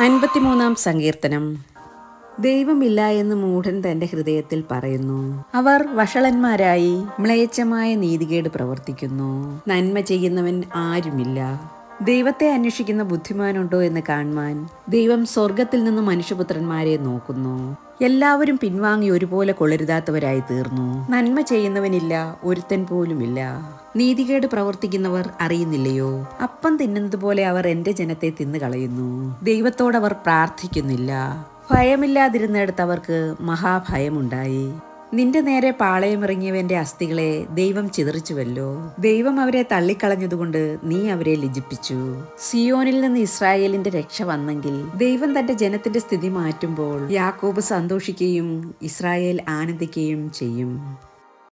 അൻപത്തിമൂന്നാം സങ്കീർത്തനം ദൈവമില്ല എന്ന് മൂഢൻ തന്റെ ഹൃദയത്തിൽ പറയുന്നു അവർ വഷളന്മാരായി മ്ലേച്ഛമായ നീതികേട് പ്രവർത്തിക്കുന്നു നന്മ ചെയ്യുന്നവൻ ആരുമില്ല ദൈവത്തെ അന്വേഷിക്കുന്ന ബുദ്ധിമാനുണ്ടോ എന്ന് കാണുവാൻ ദൈവം സ്വർഗത്തിൽ നിന്ന് മനുഷ്യപുത്രന്മാരെ നോക്കുന്നു എല്ലാവരും പിൻവാങ്ങി ഒരുപോലെ കൊള്ളരുതാത്തവരായി തീർന്നു നന്മ ചെയ്യുന്നവനില്ല ഒരുത്തൻ പോലുമില്ല നീതികേട് പ്രവർത്തിക്കുന്നവർ അറിയുന്നില്ലയോ അപ്പം തിന്നുന്നത് പോലെ അവർ എന്റെ ജനത്തെ തിന്നു കളയുന്നു ദൈവത്തോടവർ പ്രാർത്ഥിക്കുന്നില്ല ഭയമില്ലാതിരുന്നിടത്ത് അവർക്ക് മഹാഭയമുണ്ടായി നിന്റെ നേരെ പാളയമിറങ്ങിയവന്റെ അസ്ഥികളെ ദൈവം ചിതറിച്ചുവല്ലോ ദൈവം അവരെ തള്ളിക്കളഞ്ഞതുകൊണ്ട് നീ അവരെ ലജിപ്പിച്ചു സിയോനിൽ നിന്ന് ഇസ്രായേലിന്റെ രക്ഷ വന്നെങ്കിൽ ദൈവം തന്റെ ജനത്തിന്റെ സ്ഥിതി മാറ്റുമ്പോൾ യാക്കോബ് സന്തോഷിക്കുകയും ഇസ്രായേൽ ആനന്ദിക്കുകയും ചെയ്യും